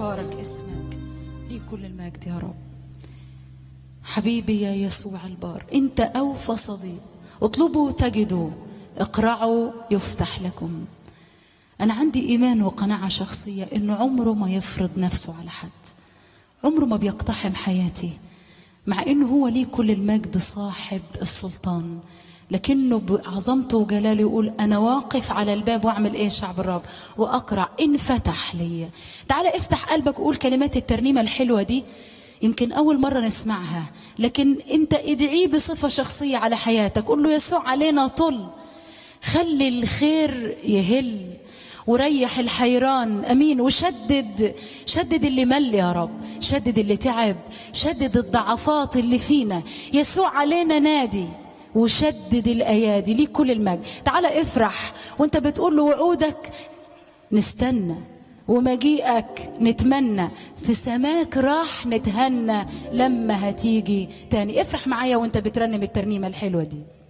مبارك اسمك ليك كل المجد يا رب حبيبي يا يسوع البار انت اوفى صديق اطلبوا تجدوا اقرعوا يفتح لكم انا عندي ايمان وقناعه شخصيه انه عمره ما يفرض نفسه على حد عمره ما بيقتحم حياتي مع انه هو ليه كل المجد صاحب السلطان لكنه بعظمته وجلاله يقول انا واقف على الباب واعمل ايه شعب الرب واقرع ان فتح لي تعالى افتح قلبك وقول كلمات الترنيمه الحلوه دي يمكن اول مره نسمعها لكن انت ادعيه بصفه شخصيه على حياتك قول له يسوع علينا طل خلي الخير يهل وريح الحيران امين وشدد شدد اللي مل يا رب شدد اللي تعب شدد الضعفات اللي فينا يسوع علينا نادي وشدد الايادي ليك كل المجد تعالى افرح وانت بتقول له وعودك نستنى ومجيئك نتمنى في سماك راح نتهنى لما هتيجي تاني افرح معايا وانت بترنم الترنيمه الحلوه دي